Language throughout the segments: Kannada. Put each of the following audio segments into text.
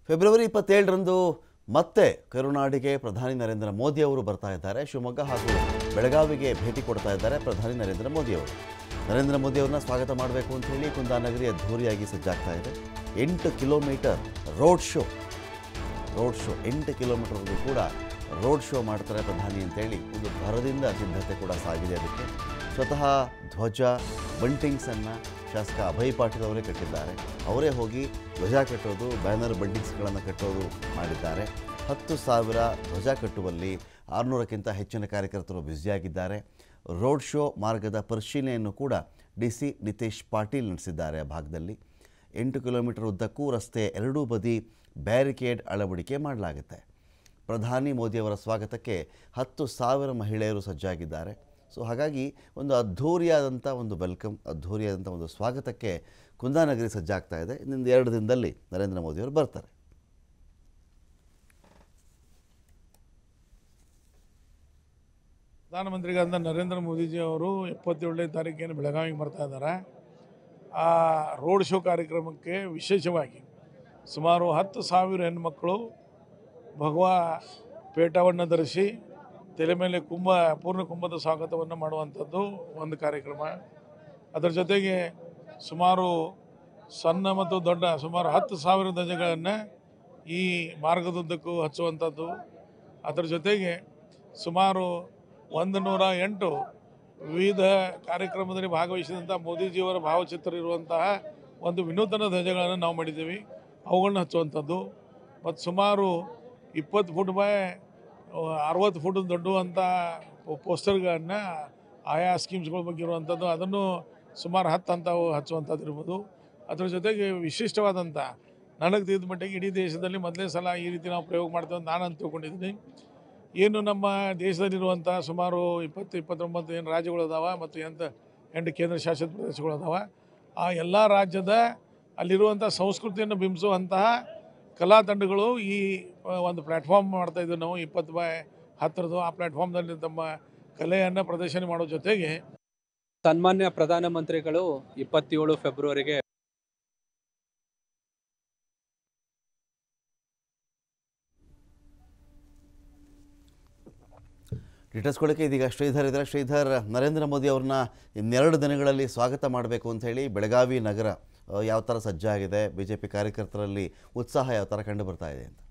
ಫೆಬ್ರವರಿ ಇಪ್ಪತ್ತೇಳರಂದು ಮತ್ತೆ ಕರುನಾಡಿಗೆ ಪ್ರಧಾನಿ ನರೇಂದ್ರ ಮೋದಿ ಅವರು ಬರ್ತಾ ಇದ್ದಾರೆ ಶಿವಮೊಗ್ಗ ಹಾಗೂ ಬೆಳಗಾವಿಗೆ ಭೇಟಿ ಕೊಡ್ತಾ ಇದ್ದಾರೆ ಪ್ರಧಾನಿ ನರೇಂದ್ರ ಮೋದಿ ಅವರು ನರೇಂದ್ರ ಮೋದಿ ಅವ್ರನ್ನ ಸ್ವಾಗತ ಮಾಡಬೇಕು ಅಂತ ಹೇಳಿ ಕುಂದಾನಗರಿ ಅದ್ಧೂರಿಯಾಗಿ ಸಜ್ಜಾಗ್ತಾ ಇದೆ ಎಂಟು kilometre road show road show ಎಂಟು ಕಿಲೋಮೀಟರ್ವರೆಗೂ ಕೂಡ ರೋಡ್ ಶೋ ಮಾಡ್ತಾರೆ ಪ್ರಧಾನಿ ಅಂತೇಳಿ ಒಂದು ಭರದಿಂದ ಸಿದ್ಧತೆ ಕೂಡ ಸಾಗಿದೆ ಅದಕ್ಕೆ ಸ್ವತಃ ಧ್ವಜ ಬಂಟಿಂಗ್ಸನ್ನು ಶಾಸಕ ಅಭಯ್ ಪಾಟೀಲ್ ಅವರೇ ಕಟ್ಟಿದ್ದಾರೆ ಅವರೇ ಹೋಗಿ ಧ್ವಜ ಕಟ್ಟೋದು ಬ್ಯಾನರ್ ಬಂಟಿಂಗ್ಸ್ಗಳನ್ನು ಕಟ್ಟೋದು ಮಾಡಿದ್ದಾರೆ ಹತ್ತು ಸಾವಿರ ಧ್ವಜ ಕಟ್ಟುವಲ್ಲಿ ಆರುನೂರಕ್ಕಿಂತ ಹೆಚ್ಚಿನ ಕಾರ್ಯಕರ್ತರು ಬ್ಯುಸಿಯಾಗಿದ್ದಾರೆ ರೋಡ್ ಶೋ ಮಾರ್ಗದ ಪರಿಶೀಲನೆಯನ್ನು ಕೂಡ ಡಿ ಸಿ ನಿತೇಶ್ ಪಾಟೀಲ್ ನಡೆಸಿದ್ದಾರೆ ಆ ಭಾಗದಲ್ಲಿ ಎಂಟು ಕಿಲೋಮೀಟರ್ ಉದ್ದಕ್ಕೂ ರಸ್ತೆ ಎರಡೂ ಬದಿ ಬ್ಯಾರಿಕೇಡ್ ಅಳವಡಿಕೆ ಮಾಡಲಾಗುತ್ತೆ ಪ್ರಧಾನಿ ಮೋದಿಯವರ ಸ್ವಾಗತಕ್ಕೆ ಹತ್ತು ಸಾವಿರ ಮಹಿಳೆಯರು ಸಜ್ಜಾಗಿದ್ದಾರೆ ಸೊ ಹಾಗಾಗಿ ಒಂದು ಅದ್ಧೂರಿಯಾದಂಥ ಒಂದು ವೆಲ್ಕಮ್ ಅದ್ಧೂರಿಯಾದಂಥ ಒಂದು ಸ್ವಾಗತಕ್ಕೆ ಕುಂದಾನಗರಿ ಸಜ್ಜಾಗ್ತಾ ಇದೆ ಇನ್ನೊಂದು ಎರಡು ದಿನದಲ್ಲಿ ನರೇಂದ್ರ ಮೋದಿಯವರು ಬರ್ತಾರೆ ಪ್ರಧಾನಮಂತ್ರಿಗಳಾದ ನರೇಂದ್ರ ಮೋದಿಜಿ ಅವರು ಇಪ್ಪತ್ತೇಳನೇ ತಾರೀಕಿನ ಬೆಳಗಾವಿಗೆ ಬರ್ತಾ ಇದ್ದಾರೆ ಆ ರೋಡ್ ಶೋ ಕಾರ್ಯಕ್ರಮಕ್ಕೆ ವಿಶೇಷವಾಗಿ ಸುಮಾರು ಹತ್ತು ಸಾವಿರ ಹೆಣ್ಮಕ್ಕಳು ಭಗವಾ ಪೇಟವನ್ನು ಧರಿಸಿ ತಲೆ ಮೇಲೆ ಕುಂಭ ಪೂರ್ಣ ಕುಂಭದ ಸ್ವಾಗತವನ್ನು ಮಾಡುವಂಥದ್ದು ಒಂದು ಕಾರ್ಯಕ್ರಮ ಅದರ ಜೊತೆಗೆ ಸುಮಾರು ಸಣ್ಣ ಮತ್ತು ದೊಡ್ಡ ಸುಮಾರು ಹತ್ತು ಸಾವಿರ ಧ್ವಜಗಳನ್ನು ಈ ಮಾರ್ಗದುದ್ದಕ್ಕೂ ಹಚ್ಚುವಂಥದ್ದು ಅದರ ಜೊತೆಗೆ ಸುಮಾರು ಒಂದು ನೂರ ಎಂಟು ವಿವಿಧ ಕಾರ್ಯಕ್ರಮದಲ್ಲಿ ಭಾಗವಹಿಸಿದಂಥ ಮೋದಿಜಿಯವರ ಭಾವಚಿತ್ರ ಇರುವಂತಹ ಒಂದು ವಿನೂತನ ಧ್ವಜಗಳನ್ನು ನಾವು ಮಾಡಿದ್ದೀವಿ ಅವುಗಳನ್ನ ಹಚ್ಚುವಂಥದ್ದು ಮತ್ತು ಸುಮಾರು ಇಪ್ಪತ್ತು ಫುಟ್ ಬೈ ಅರವತ್ತು ಫುಟ್ ದೊಡ್ಡುವಂಥ ಪೋಸ್ಟರ್ಗಳನ್ನು ಆಯಾ ಸ್ಕೀಮ್ಸ್ಗಳ ಬಗ್ಗೆ ಇರುವಂಥದ್ದು ಅದನ್ನು ಸುಮಾರು ಹತ್ತು ಹಂತವು ಹಚ್ಚುವಂಥದ್ದು ಇರ್ಬೋದು ಅದ್ರ ಜೊತೆಗೆ ವಿಶಿಷ್ಟವಾದಂಥ ನನಗೆ ತಿಳಿದ ಮಟ್ಟಿಗೆ ಇಡೀ ದೇಶದಲ್ಲಿ ಮೊದಲನೇ ಸಲ ಈ ರೀತಿ ನಾವು ಪ್ರಯೋಗ ಮಾಡ್ತೇವೆ ಅಂತ ನಾನು ತಿಳ್ಕೊಂಡಿದ್ದೀನಿ ಏನು ನಮ್ಮ ದೇಶದಲ್ಲಿರುವಂಥ ಸುಮಾರು ಇಪ್ಪತ್ತು ಇಪ್ಪತ್ತೊಂಬತ್ತು ಏನು ರಾಜ್ಯಗಳು ಅದಾವ ಮತ್ತು ಎಂತ ಎಂಟು ಕೇಂದ್ರ ಶಾಸಿತ ಪ್ರದೇಶಗಳು ಅದಾವ ಆ ಎಲ್ಲ ರಾಜ್ಯದ ಅಲ್ಲಿರುವಂಥ ಸಂಸ್ಕೃತಿಯನ್ನು ಬಿಂಬಿಸುವಂತಹ ಕಲಾ ತಂಡಗಳು ಈ ಆ, ಒಂದು ಪ್ಲ್ಯಾಟ್ಫಾರ್ಮ್ ಮಾಡ್ತಾ ಇದ್ದೀವಿ ನಾವು ಇಪ್ಪತ್ತು ಬೈ ಹತ್ತರದು ಆ ಪ್ಲ್ಯಾಟ್ಫಾರ್ಮ್ದಲ್ಲಿ ತಮ್ಮ ಕಲೆಯನ್ನು ಪ್ರದರ್ಶನ ಮಾಡೋ ಜೊತೆಗೆ ಸನ್ಮಾನ್ಯ ಪ್ರಧಾನಮಂತ್ರಿಗಳು ಇಪ್ಪತ್ತೇಳು ಫೆಬ್ರವರಿಗೆ ಡಿಟೇಲ್ಸ್ಕೊಳ್ಳೋಕ್ಕೆ ಇದೀಗ ಶ್ರೀಧರ್ ಇದ್ದಾರೆ ಶ್ರೀಧರ್ ನರೇಂದ್ರ ಮೋದಿ ಅವ್ರನ್ನ ಇನ್ನೆರಡು ದಿನಗಳಲ್ಲಿ ಸ್ವಾಗತ ಮಾಡಬೇಕು ಅಂತ ಹೇಳಿ ಬೆಳಗಾವಿ ನಗರ ಆ, ಯಾವ ಥರ ಸಜ್ಜಾಗಿದೆ ಬಿ ಜೆ ಪಿ ಕಾರ್ಯಕರ್ತರಲ್ಲಿ ಉತ್ಸಾಹ ಯಾವ ಥರ ಕಂಡು ಬರ್ತಾ ಇದೆ ಅಂತ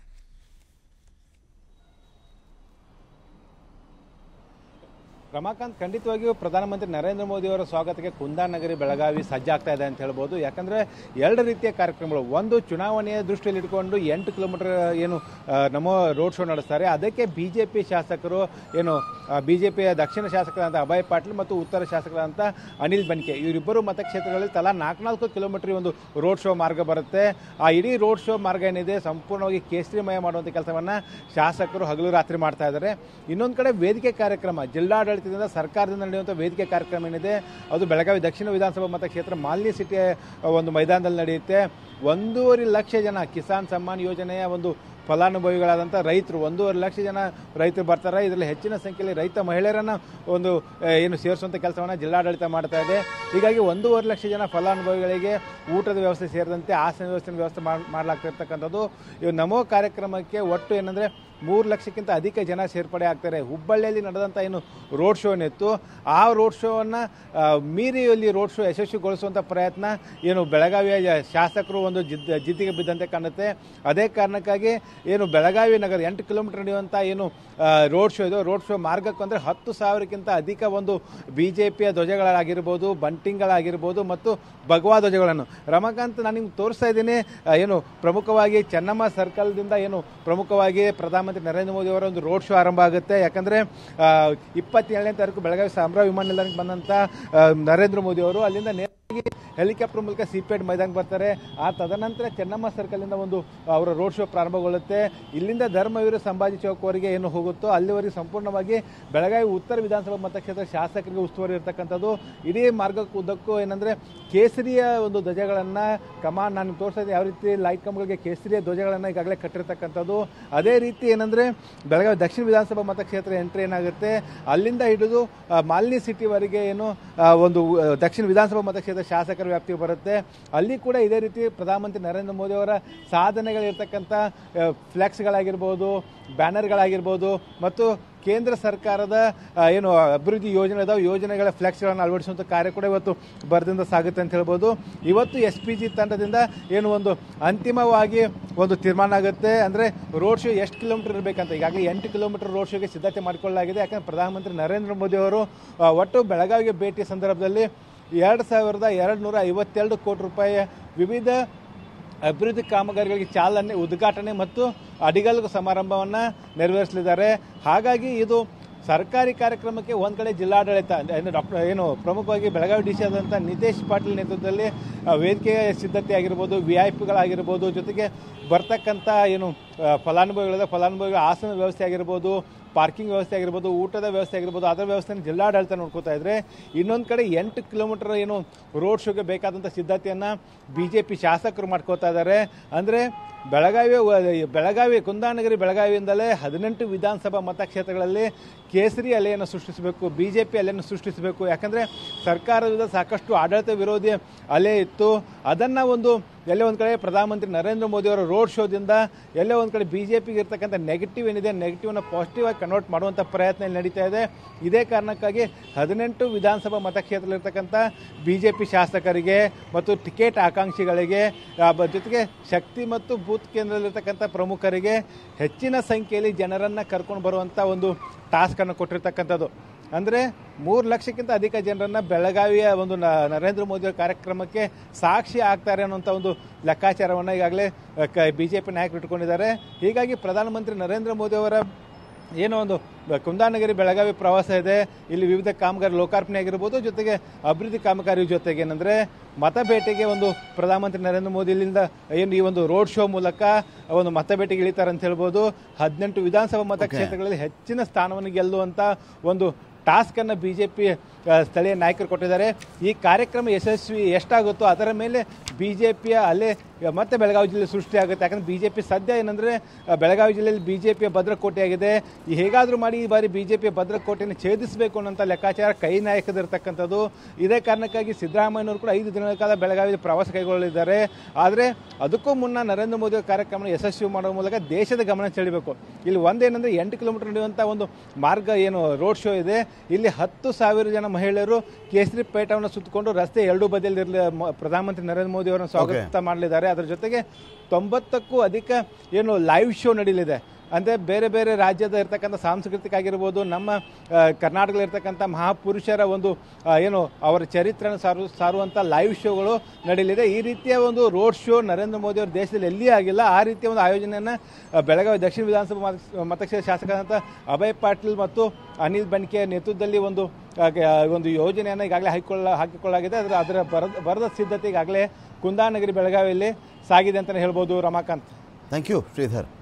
ರಮಾಕಾಂತ್ ಖಂಡಿತವಾಗಿಯೂ ಪ್ರಧಾನಮಂತ್ರಿ ನರೇಂದ್ರ ಮೋದಿ ಅವರ ಸ್ವಾಗತಕ್ಕೆ ಕುಂದಾನಗರಿ ಬೆಳಗಾವಿ ಸಜ್ಜಾಗ್ತಾ ಇದೆ ಅಂತ ಹೇಳ್ಬೋದು ಯಾಕಂದರೆ ಎರಡು ರೀತಿಯ ಕಾರ್ಯಕ್ರಮಗಳು ಒಂದು ಚುನಾವಣೆಯ ದೃಷ್ಟಿಯಲ್ಲಿ ಇಟ್ಕೊಂಡು ಎಂಟು ಕಿಲೋಮೀಟರ್ ಏನು ಆ, ನಮ್ಮ ರೋಡ್ ಶೋ ನಡೆಸ್ತಾರೆ ಅದಕ್ಕೆ ಬಿ ಜೆ ಪಿ ಶಾಸಕರು ಏನು ಬಿ ಜೆ ಪಿಯ ದಕ್ಷಿಣ ಶಾಸಕರಾದಂಥ ಅಭಯ್ ಪಾಟೀಲ್ ಮತ್ತು ಉತ್ತರ ಶಾಸಕರಾದಂಥ ಅನಿಲ್ ಬೆನ್ಕೆ ಇವರಿಬ್ಬರು ಮತಕ್ಷೇತ್ರಗಳಲ್ಲಿ ತಲಾ ನಾಲ್ಕು ಕಿಲೋಮೀಟರ್ ಒಂದು ರೋಡ್ ಶೋ ಮಾರ್ಗ ಬರುತ್ತೆ ಆ ಇಡೀ ರೋಡ್ ಶೋ ಮಾರ್ಗ ಏನಿದೆ ಸಂಪೂರ್ಣವಾಗಿ ಕೇಸರಿಮಯ ಮಾಡುವಂಥ ಕೆಲಸವನ್ನು ಶಾಸಕರು ಹಗಲು ರಾತ್ರಿ ಮಾಡ್ತಾ ಇದ್ದಾರೆ ಇನ್ನೊಂದು ಕಡೆ ವೇದಿಕೆ ಕಾರ್ಯಕ್ರಮ ಜಿಲ್ಲಾಡಳಿತದಿಂದ ಸರ್ಕಾರದಿಂದ ನಡೆಯುವಂಥ ವೇದಿಕೆ ಕಾರ್ಯಕ್ರಮ ಏನಿದೆ ಅದು ಬೆಳಗಾವಿ ದಕ್ಷಿಣ ವಿಧಾನಸಭಾ ಮತಕ್ಷೇತ್ರ ಮಾಲಿನ್ಯ ಸಿಟಿ ಒಂದು ಮೈದಾನದಲ್ಲಿ ನಡೆಯುತ್ತೆ ಒಂದೂವರೆ ಲಕ್ಷ ಜನ ಕಿಸಾನ್ ಸಮ್ಮಾನ್ ಯೋಜನೆಯ ಒಂದು ಫಲಾನುಭವಿಗಳಾದಂಥ ರೈತರು ಒಂದೂವರೆ ಲಕ್ಷ ಜನ ರೈತರು ಬರ್ತಾರೆ ಇದರಲ್ಲಿ ಹೆಚ್ಚಿನ ಸಂಖ್ಯೆಯಲ್ಲಿ ರೈತ ಮಹಿಳೆಯರನ್ನು ಒಂದು ಆ, ಏನು ಸೇರಿಸುವಂಥ ಕೆಲಸವನ್ನು ಜಿಲ್ಲಾಡಳಿತ ಮಾಡ್ತಾ ಇದೆ ಹೀಗಾಗಿ ಒಂದೂವರೆ ಲಕ್ಷ ಜನ ಫಲಾನುಭವಿಗಳಿಗೆ ಊಟದ ವ್ಯವಸ್ಥೆ ಸೇರಿದಂತೆ ಆಸನ ವ್ಯವಸ್ಥೆ ವ್ಯವಸ್ಥೆ ಮಾಡ್- ಮಾಡಲಾಗ್ತಿರ್ತಕ್ಕಂಥದ್ದು ಇವು ನಮೋ ಕಾರ್ಯಕ್ರಮಕ್ಕೆ ಒಟ್ಟು ಏನಂದರೆ ಮೂರು ಲಕ್ಷಕ್ಕಿಂತ ಅಧಿಕ ಜನ ಸೇರ್ಪಡೆ ಆಗ್ತಾರೆ ಹುಬ್ಬಳ್ಳಿಯಲ್ಲಿ ನಡೆದಂಥ ಏನು ರೋಡ್ ಶೋ ಏನಿತ್ತು ಆ ರೋಡ್ ಶೋವನ್ನು ಮೀರಿ ಇಲ್ಲಿ ರೋಡ್ ಶೋ ಯಶಸ್ವಿಗೊಳಿಸುವಂಥ ಪ್ರಯತ್ನ ಏನು ಬೆಳಗಾವಿಯ ಯ- ಶಾಸಕರು ಒಂದು ಜಿದ್ ಜಿದ್ದಿಗೆ ಬಿದ್ದಂತೆ ಕಾಣುತ್ತೆ ಅದೇ ಕಾರಣಕ್ಕಾಗಿ ಏನು ಬೆಳಗಾವಿ ನಗರ ಎಂಟು ಕಿಲೋಮೀಟರ್ ನಡೆಯುವಂಥ ಏನು ರೋಡ್ ಶೋ ಇದು ರೋಡ್ ಶೋ ಮಾರ್ಗಕ್ಕೆ ಅಂದರೆ ಹತ್ತು ಸಾವಿರಕ್ಕಿಂತ ಅಧಿಕ ಒಂದು ಬಿ ಜೆ ಪಿಯ ಧ್ವಜಗಳಾಗಿರ್ಬೋದು ಬಂಟಿಂಗ್ಗಳಾಗಿರ್ಬೋದು ಮತ್ತು ಭಗವಾ ಧ್ವಜಗಳನ್ನು ರಮಾಕಾಂತ್ ನಾನು ನಿಮ್ಗೆ ತೋರಿಸ್ತಾ ಇದ್ದೀನಿ ಆ, ಏನು ಪ್ರಮುಖವಾಗಿ ಚೆನ್ನಮ್ಮ ಸರ್ಕಲ್ದಿಂದ ಏನು ಪ್ರಮುಖವಾಗಿ ಪ್ರಧಾನಮಂತ್ರಿ ನರೇಂದ್ರ ಮೋದಿ ಅವರ ಒಂದು ರೋಡ್ ಶೋ ಆರಂಭ ಆಗುತ್ತೆ ಯಾಕಂದರೆ ಇಪ್ಪತ್ತೇಳನೇ ತಾರೀಕು ಬೆಳಗಾವಿ ಸಾಂಬ್ರಾ ವಿಮಾನ ನಿಲ್ದಾಣಕ್ಕೆ ಬಂದಂಥ ಆ, ನರೇಂದ್ರ ಮೋದಿ ಅವರು ಅಲ್ಲಿಂದ ನೇರವಾಗಿ ಹೆಲಿಕಾಪ್ಟರ್ ಮೂಲಕ ಸಿಪೇಟ್ ಮೈದಾನಕ್ಕೆ ಬರ್ತಾರೆ ಆ ತದನಂತರ ಚೆನ್ನಮ್ಮ ಸರ್ಕಲಿಂದ ಒಂದು ಅವರ ರೋಡ್ ಶೋ ಪ್ರಾರಂಭಗೊಳ್ಳುತ್ತೆ ಇಲ್ಲಿಂದ ಧರ್ಮವೀರ ಸಂಭಾಜಿ ಚೌಕ್ವರೆಗೆ ಏನು ಹೋಗುತ್ತೋ ಅಲ್ಲಿವರೆಗೆ ಸಂಪೂರ್ಣವಾಗಿ ಬೆಳಗಾವಿ ಉತ್ತರ ವಿಧಾನಸಭಾ ಮತಕ್ಷೇತ್ರ ಶಾಸಕರಿಗೆ ಉಸ್ತುವಾರಿ ಇರತಕ್ಕಂಥದ್ದು ಇಡೀ ಮಾರ್ಗಕ್ಕೂ ಉದ್ದಕ್ಕೂ ಏನಂದರೆ ಕೇಸರಿಯ ಒಂದು ಧ್ವಜಗಳನ್ನು ಕಮಾನ್ ನಾನು ತೋರಿಸ್ತಾ ಇದ್ದೀನಿ ಯಾವ ರೀತಿ ಲೈಟ್ ಕಂಬಗಳಿಗೆ ಕೇಸರಿಯ ಧ್ವಜಗಳನ್ನು ಈಗಾಗಲೇ ಕಟ್ಟಿರ್ತಕ್ಕಂಥದ್ದು ಅದೇ ರೀತಿ ಏನಂದರೆ ಬೆಳಗಾವಿ ದಕ್ಷಿಣ ವಿಧಾನಸಭಾ ಮತಕ್ಷೇತ್ರ ಎಂಟ್ರಿ ಏನಾಗುತ್ತೆ ಅಲ್ಲಿಂದ ಹಿಡಿದು ಆ, ಮಾಲಿನಿ ಸಿಟಿವರೆಗೆ ಏನು ಆ, ಒಂದು ಆ, ದಕ್ಷಿಣ ವಿಧಾನಸಭಾ ಮತಕ್ಷೇತ್ರ ಕ್ಷೇತ್ರದ ಶಾಸಕರ ವ್ಯಾಪ್ತಿಗೆ ಬರುತ್ತೆ ಅಲ್ಲಿ ಕೂಡ ಇದೇ ರೀತಿ ಪ್ರಧಾನಮಂತ್ರಿ ನರೇಂದ್ರ ಮೋದಿ ಅವರ ಸಾಧನೆಗಳಿರ್ತಕ್ಕಂಥ ಆ, ಫ್ಲೆಕ್ಸ್ಗಳಾಗಿರ್ಬೋದು ಬ್ಯಾನರ್ಗಳಾಗಿರ್ಬೋದು ಮತ್ತು ಕೇಂದ್ರ ಸರ್ಕಾರದ ಆ, ಏನು ಅಭಿವೃದ್ಧಿ ಯೋಜನೆ ಇದಾವೆ ಯೋಜನೆಗಳ ಫ್ಲೆಕ್ಸ್ಗಳನ್ನು ಅಳವಡಿಸುವಂಥ ಕಾರ್ಯ ಕೂಡ ಇವತ್ತು ಬರದಿಂದ ಸಾಗುತ್ತೆ ಅಂತ ಹೇಳ್ಬೋದು ಇವತ್ತು ಎಸ್ ಪಿ ಜಿ ತಂಡದಿಂದ ಏನು ಒಂದು ಅಂತಿಮವಾಗಿ ಒಂದು ತೀರ್ಮಾನ ಆಗುತ್ತೆ ಅಂದರೆ ರೋಡ್ ಶೋ ಎಷ್ಟು ಕಿಲೋಮೀಟರ್ ಇರಬೇಕಂತ ಈಗಾಗಲೇ ಎಂಟು ಕಿಲೋಮೀಟರ್ ರೋಡ್ ಶೋಗೆ ಸಿದ್ಧತೆ ಮಾಡಿಕೊಳ್ಳಲಾಗಿದೆ ಯಾಕಂದರೆ ಪ್ರಧಾನಮಂತ್ರಿ ನರೇಂದ್ರ ಮೋದಿ ಅವರು ಆ, ಒಟ್ಟು ಬೆಳಗಾವಿಗೆ ಭೇಟಿ ಸಂದರ್ಭದಲ್ಲಿ ಎರಡು ಸಾವಿರದ ಎರಡು ನೂರ ಐವತ್ತೆರಡು ಕೋಟಿ ರೂಪಾಯಿ ವಿವಿಧ ಅಭಿವೃದ್ಧಿ ಕಾಮಗಾರಿಗಳಿಗೆ ಚಾಲನೆ ಉದ್ಘಾಟನೆ ಮತ್ತು ಅಡಿಗಲ್ಲು ಸಮಾರಂಭವನ್ನು ನೆರವೇರಿಸಲಿದ್ದಾರೆ ಹಾಗಾಗಿ ಇದು ಸರ್ಕಾರಿ ಕಾರ್ಯಕ್ರಮಕ್ಕೆ ಒಂದು ಕಡೆ ಜಿಲ್ಲಾಡಳಿತ ಅಂದ್ರೆ ಡಾಕ್ಟರ್ ಏನು ಪ್ರಮುಖವಾಗಿ ಬೆಳಗಾವಿ ಡಿ ಸಿ ಆದಂಥ ನಿತೇಶ್ ಪಾಟೀಲ್ ನೇತೃತ್ವದಲ್ಲಿ ಆ, ವೇದಿಕೆ ಸಿದ್ಧತೆ ಆಗಿರ್ಬೋದು ವಿ ಐ ಪಿಗಳಾಗಿರ್ಬೋದು ಜೊತೆಗೆ ಬರ್ತಕ್ಕಂಥ ಏನು ಆ, ಫಲಾನುಭವಿಗಳಿದೆ ಫಲಾನುಭವಿಗಳ ಆಸನ ವ್ಯವಸ್ಥೆ ಆಗಿರ್ಬೋದು ಪಾರ್ಕಿಂಗ್ ವ್ಯವಸ್ಥೆ ಆಗಿರ್ಬೋದು ಊಟದ ವ್ಯವಸ್ಥೆ ಆಗಿರ್ಬೋದು ಅದರ ವ್ಯವಸ್ಥೆನ ಜಿಲ್ಲಾಡಳಿತ ನೋಡ್ಕೋತಾ ಇದ್ರೆ ಇನ್ನೊಂದು ಕಡೆ ಎಂಟು ಕಿಲೋಮೀಟರ್ ಏನು ರೋಡ್ ಶೋಗೆ ಬೇಕಾದಂಥ ಸಿದ್ಧತೆಯನ್ನು ಬಿ ಜೆ ಪಿ ಶಾಸಕರು ಮಾಡ್ಕೋತಾ ಇದ್ದಾರೆ ಅಂದರೆ ಬೆಳಗಾವಿ ವ- ಬೆಳಗಾವಿ ಕುಂದಾನಗರಿ ಬೆಳಗಾವಿಯಿಂದಲೇ ಹದಿನೆಂಟು ವಿಧಾನಸಭಾ ಮತಕ್ಷೇತ್ರಗಳಲ್ಲಿ ಕೇಸರಿ ಅಲೆಯನ್ನು ಸೃಷ್ಟಿಸಬೇಕು ಬಿ ಜೆ ಪಿ ಅಲೆಯನ್ನು ಸೃಷ್ಟಿಸಬೇಕು ಯಾಕಂದರೆ ಸರ್ಕಾರದ ಸಾಕಷ್ಟು ಆಡಳಿತ ವಿರೋಧಿ ಅಲೆ ಇತ್ತು ಅದನ್ನು ಒಂದು ಎಲ್ಲೇ ಒಂದು ಕಡೆ ಪ್ರಧಾನಮಂತ್ರಿ ನರೇಂದ್ರ ಮೋದಿ ಅವರ ರೋಡ್ ಶೋದಿಂದ ಎಲ್ಲೇ ಒಂದು ಕಡೆ ಬಿ ಜೆ ಪಿಗೆ ಇರ್ತಕ್ಕಂಥ ನೆಗೆಟಿವ್ ಏನಿದೆ ನೆಗೆಟಿವ್ನ ಪಾಸಿಟಿವ್ ಆಗಿ ಕನ್ವರ್ಟ್ ಮಾಡುವಂಥ ಪ್ರಯತ್ನ ಇಲ್ಲಿ ನಡೀತಾ ಇದೆ ಇದೇ ಕಾರಣಕ್ಕಾಗಿ ಹದಿನೆಂಟು ವಿಧಾನಸಭಾ ಮತಕ್ಷೇತ್ರದಲ್ಲಿರ್ತಕ್ಕಂಥ ಬಿ ಜೆ ಪಿ ಶಾಸಕರಿಗೆ ಮತ್ತು ಟಿಕೆಟ್ ಆಕಾಂಕ್ಷಿಗಳಿಗೆ ಆ, ಬ- ಜೊತೆಗೆ ಶಕ್ತಿ ಮತ್ತು ಬೂತ್ ಕೇಂದ್ರದಲ್ಲಿರ್ತಕ್ಕಂಥ ಪ್ರಮುಖರಿಗೆ ಹೆಚ್ಚಿನ ಸಂಖ್ಯೆಯಲ್ಲಿ ಜನರನ್ನು ಕರ್ಕೊಂಡು ಬರುವಂಥ ಒಂದು ಟಾಸ್ಕನ್ನು ಕೊಟ್ಟಿರ್ತಕ್ಕಂಥದ್ದು ಅಂದರೆ ಮೂರು ಲಕ್ಷಕ್ಕಿಂತ ಅಧಿಕ ಜನರನ್ನ ಬೆಳಗಾವಿಯ ಒಂದು ನ- ನರೇಂದ್ರ ಮೋದಿ ಅವರ ಕಾರ್ಯಕ್ರಮಕ್ಕೆ ಸಾಕ್ಷಿ ಆಗ್ತಾರೆ ಅನ್ನುವಂಥ ಒಂದು ಲೆಕ್ಕಾಚಾರವನ್ನು ಈಗಾಗಲೇ ಬಿ ಜೆ ಪಿ ನಾಯಕರು ಇಟ್ಕೊಂಡಿದ್ದಾರೆ ಹೀಗಾಗಿ ಪ್ರಧಾನಮಂತ್ರಿ ನರೇಂದ್ರ ಮೋದಿ ಅವರ ಏನೋ ಒಂದು ಕುಂದಾನಗರಿ ಬೆಳಗಾವಿ ಪ್ರವಾಸ ಇದೆ ಇಲ್ಲಿ ವಿವಿಧ ಕಾಮಗಾರಿ ಲೋಕಾರ್ಪಣೆ ಆಗಿರ್ಬೋದು ಜೊತೆಗೆ ಅಭಿವೃದ್ಧಿ ಕಾಮಗಾರಿ ಜೊತೆಗೆ ಏನಂದ್ರೆ ಮತಬೇಟೆಗೆ ಒಂದು ಪ್ರಧಾನಮಂತ್ರಿ ನರೇಂದ್ರ ಮೋದಿ ಇಲ್ಲಿಂದ ಏನು ಈ ಒಂದು ರೋಡ್ ಶೋ ಮೂಲಕ ಒಂದು ಮತಬೇಟೆಗೆ ಇಳಿತಾರೆ ಅಂತ ಹೇಳ್ಬೋದು ಹದಿನೆಂಟು ವಿಧಾನಸಭಾ ಮತಕ್ಷೇತ್ರಗಳಲ್ಲಿ ಹೆಚ್ಚಿನ ಸ್ಥಾನವನ್ನು ಗೆಲ್ಲುವಂತ ಒಂದು ಟಾಸ್ಕ್ ಅನ್ನು ಬಿಜೆಪಿ ಸ್ಥಳೀಯ ನಾಯಕರು ಕೊಟ್ಟಿದ್ದಾರೆ ಈ ಕಾರ್ಯಕ್ರಮ ಯಶಸ್ವಿ ಎಷ್ಟಾಗುತ್ತೋ ಅದರ ಮೇಲೆ ಬಿಜೆಪಿಯ ಅಲೆ ಮತ್ತೆ ಬೆಳಗಾವಿ ಜಿಲ್ಲೆ ಸೃಷ್ಟಿಯಾಗುತ್ತೆ ಯಾಕಂದ್ರೆ ಬಿಜೆಪಿ ಸದ್ಯ ಏನಂದ್ರೆ ಆ, ಬೆಳಗಾವಿ ಜಿಲ್ಲೆಯಲ್ಲಿ ಬಿಜೆಪಿಯ ಭದ್ರಕೋಟೆಯಾಗಿದೆ ಈ ಹೇಗಾದರೂ ಮಾಡಿ ಈ ಬಾರಿ ಬಿಜೆಪಿಯ ಭದ್ರಕೋಟೆಯನ್ನು ಛೇದಿಸಬೇಕು ಅನ್ನೋಂಥ ಲೆಕ್ಕಾಚಾರ ಕೈ ನಾಯಕದಿರ್ತಕ್ಕಂಥದ್ದು ಇದೇ ಕಾರಣಕ್ಕಾಗಿ ಸಿದ್ದರಾಮಯ್ಯನವರು ಕೂಡ ಐದು ದಿನಗಳ ಕಾಲ ಬೆಳಗಾವಿ ಪ್ರವಾಸ ಕೈಗೊಳ್ಳಲಿದ್ದಾರೆ ಆದರೆ ಅದಕ್ಕೂ ಮುನ್ನ ನರೇಂದ್ರ ಮೋದಿ ಅವರ ಕಾರ್ಯಕ್ರಮ ಯಶಸ್ವಿ ಮಾಡುವ ಮೂಲಕ ದೇಶದ ಗಮನ ಸೆಳೆಯಬೇಕು ಇಲ್ಲಿ ಒಂದೇನಂದ್ರೆ ಎಂಟು ಕಿಲೋಮೀಟರ್ ನಡೆಯುವಂಥ ಒಂದು ಮಾರ್ಗ ಏನು ರೋಡ್ ಶೋ ಇದೆ ಇಲ್ಲಿ ಹತ್ತು ಸಾವಿರ ಜನ ಮಹಿಳೆಯರು ಕೇಸರಿ ಪೇಟವನ್ನು ಸುತ್ತಕೊಂಡು ರಸ್ತೆ ಎರಡೂ ಬದಿಯಲ್ಲಿ ಇರಲಿ ಪ್ರಧಾನಮಂತ್ರಿ ನರೇಂದ್ರ ಮೋದಿ ಅವರನ್ನು ಸ್ವಾಗತ ಮಾಡಲಿದ್ದಾರೆ ಅದರ ಜೊತೆಗೆ ತೊಂಬತ್ತಕ್ಕೂ ಅಧಿಕ ಏನು ಲೈವ್ ಶೋ ನಡೀಲಿದೆ ಅಂದರೆ ಬೇರೆ ಬೇರೆ ರಾಜ್ಯದ ಇರ್ತಕ್ಕಂಥ ಸಾಂಸ್ಕೃತಿಕ ಆಗಿರ್ಬೋದು ನಮ್ಮ ಆ, ಕರ್ನಾಟಕದಲ್ಲಿರ್ತಕ್ಕಂಥ ಮಹಾಪುರುಷರ ಒಂದು ಆ, ಏನು ಅವರ ಚರಿತ್ರೆಯನ್ನು ಸಾರು ಸಾರುವಂಥ ಲೈವ್ ಶೋಗಳು ನಡೀಲಿದೆ ಈ ರೀತಿಯ ಒಂದು ರೋಡ್ ಶೋ ನರೇಂದ್ರ ಮೋದಿ ಅವರ ದೇಶದಲ್ಲಿ ಎಲ್ಲಿಯೂ ಆಗಿಲ್ಲ ಆ ರೀತಿಯ ಒಂದು ಆಯೋಜನೆಯನ್ನು ಆ, ಬೆಳಗಾವಿ ದಕ್ಷಿಣ ವಿಧಾನಸಭಾ ಮತ- ಮತಕ್ಷೇತ್ರ ಶಾಸಕರಾದಂಥ ಅಭಯ್ ಪಾಟೀಲ್ ಮತ್ತು ಅನಿಲ್ ಬೆನ್ಕೆ ನೇತೃತ್ವದಲ್ಲಿ ಒಂದು ಆ, ಗ- ಒಂದು ಯೋಜನೆಯನ್ನು ಈಗಾಗಲೇ ಹಾಕಿಕೊಳ್ಳ ಹಾಕಿಕೊಳ್ಳಲಾಗಿದೆ ಅದರ ಅದರ ಬರದ ಬರದ ಸಿದ್ಧತೆ ಈಗಾಗಲೇ ಕುಂದಾನಗರಿ ಬೆಳಗಾವಿಯಲ್ಲಿ ಸಾಗಿದೆ ಅಂತಲೇ ಹೇಳ್ಬೋದು ರಮಾಕಾಂತ್ ಥ್ಯಾಂಕ್ ಯು ಶ್ರೀಧರ್